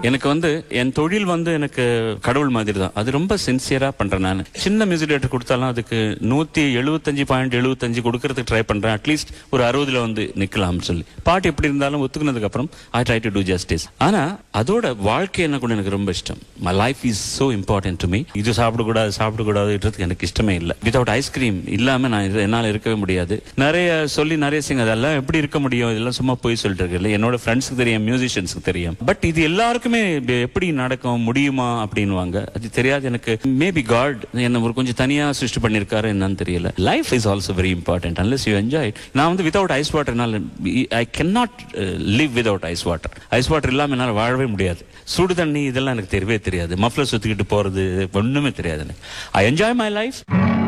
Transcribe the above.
எனக்கு வந்து என் தொழில் வந்து எனக்கு கடவுள் மாதிரி தான் அது ரொம்ப சின்சியரா பண்றேன் நான் சின்ன மியூசிக் டேரக்டர் கொடுத்தாலும் அதுக்கு நூத்தி எழுபத்தஞ்சு பாயிண்ட் எழுபத்தஞ்சு கொடுக்கறதுக்கு ட்ரை பண்றேன் அட்லீஸ்ட் ஒரு அறுபதுல வந்து நிக்கலாம்னு சொல்லி பாட்டு எப்படி இருந்தாலும் ஒத்துக்குனதுக்கு அப்புறம் I try to do justice ஆனா அதோட வாழ்க்கை என்ன கூட எனக்கு ரொம்ப இஷ்டம் my life is so important to me இது சாப்பிடக்கூடாது சாப்பிடக்கூடாதுன்றதுக்கு எனக்கு இஷ்டமே இல்லை வித்வுட் ஐஸ்கிரீம் இல்லாம நான் இது- என்னால இருக்கவே முடியாது நிறைய சொல்லி நிறைய சிங்க அதெல்லாம் எப்படி இருக்க முடியும் இதெல்லாம் சும்மா போய் சொல்லிட்டு இருக்கு என்னோட ஃப்ரெண்ட்ஸ்க்கு தெரியும் மியூசிஷியன்ஸ்க்கு தெரியும் பட் இது எல்லாருக்குமே இப்படி எப்படி நடக்கும் முடியுமா அப்படின்னுவாங்க அது தெரியாது எனக்கு மேபி காட் என்ன ஒரு கொஞ்சம் தனியா சிருஷ்டி பண்ணிருக்காரு என்னன்னு தெரியல life is also very important unless you enjoy நான் வந்து வித்வுட் ஐஸ் வாட்டர்னால I can not live without ice water ice water இல்லாம என்னால வாழவே முடியாது சுடு தண்ணி இதெல்லாம் எனக்கு தெரியவே தெரியாது மஃப்ளர் சுத்திக்கிட்டு போறது ஒண்ணுமே தெரியாது எனக்கு ஐ என்ஜாய் மை லைஃப்